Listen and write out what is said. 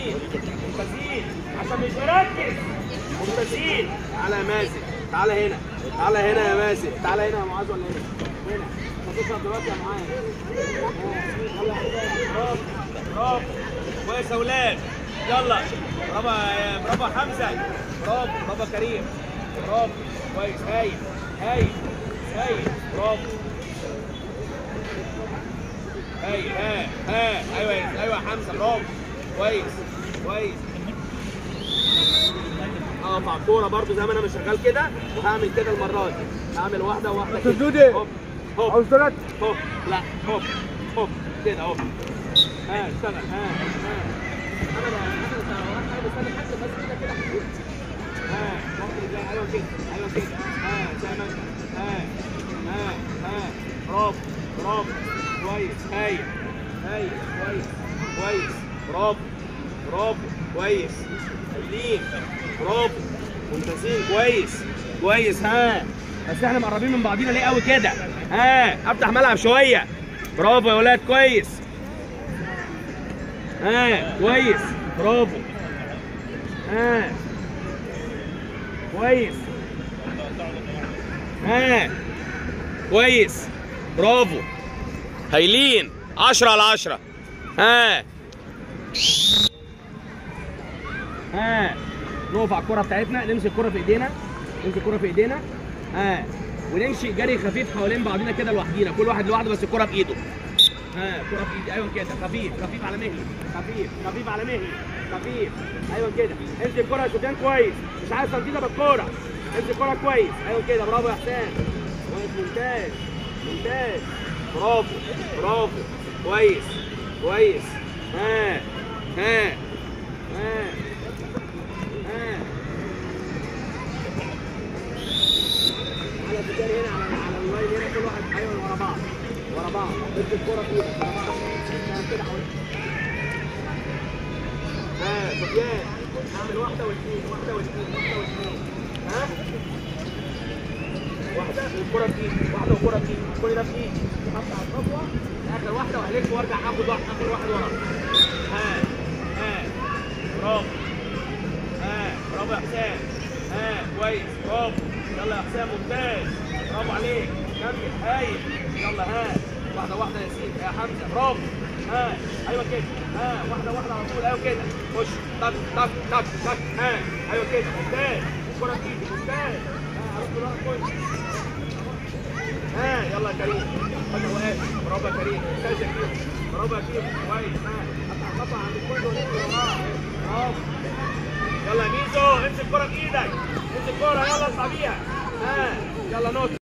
ممتازين ممتازين عشان مش مركز ممتازين تعالى يا مازن تعالى هنا تعالى هنا يا مازن تعالى هنا يا معاذ ولا هنا هنا هتشرب دلوقتي يا معاذ يلا يا حسام برافو برافو كويس يا اولاد يلا برافو يا برافو يا حمزه برافو برافو يا كريم برافو كويس هايل هايل هايل برافو هايل ها ها ايوه يا- ايوه يا حمزه برافو كويس كويس اقف على الكوره برضو زي ما انا مش شغال كده وهعمل كده المره دي هعمل واحده وواحده كده دودي. هوب هوب عاوز ثلاث هوب لا هوب هوب كده هوب ها اشتغل ها ها انا انا انا بستنى حد بس كده كده ها ممكن ازاي ايوه كده ايوه كده ها زي ما انت ها ها ها برافو برافو كويس هايل هايل كويس كويس برافو برافو كويس هايلين برافو ممتازين كويس كويس ها بس احنا مقربين من بعضينا ليه قوي كده ها افتح ملعب شويه برافو يا ولاد كويس ها كويس برافو ها كويس ها كويس برافو هايلين 10 على 10 ها ها نقف على الكرة بتاعتنا نمسك الكرة في ايدينا نمسك الكرة في ايدينا ها ونمشي جري خفيف حوالين بعضنا كده لوحدينا كل واحد لوحده بس الكرة بايده ها الكرة في ايدي ايوه كده خفيف خفيف على مهلي خفيف خفيف على مهلي خفيف ايوه كده امسك الكرة يا سفيان كويس مش عايز تنطيطة بالكرة امسك الكرة كويس ايوه كده برافو يا حسام كويس ممتاز ممتاز برافو برافو كويس كويس ها ها ها ها على الفجار هنا على على اللاين هنا كل واحد ايوه ورا بعض ورا بعض ادي الكوره في ايدك ورا بعض ها، كده حوالي ها سفيان اعمل واحده واثنين واحده واثنين واحده واثنين ها واحده والكره في ايدي واحده والكره في ايدي كل ده في ايدي حط على الخطوه اخر واحده وهلف وارجع اخد واحد اخر واحد ورا ها ها برافو ها برافو يا حسام ها كويس برافو يلا يا حسام ممتاز برافو عليك كمل هايل يلا ها واحده واحده يا سيدي يا حمزه برافو ها ايوه كده ها واحده واحده على طول ايوه كده خش تك تك تك تك ها ايوه كده ممتاز الكره في ايدي ممتاز ها اروح لورا كويس ها يلا يا كريم خد واقف برافو يا كريم ممتاز يا كريم برافو يا كريم كويس ها قطع قطع عند الكل ولف وراه برافو يلا يا ميزو امسك الكرة بإيدك امسك الكرة يلا اطلع بيها ها يلا نط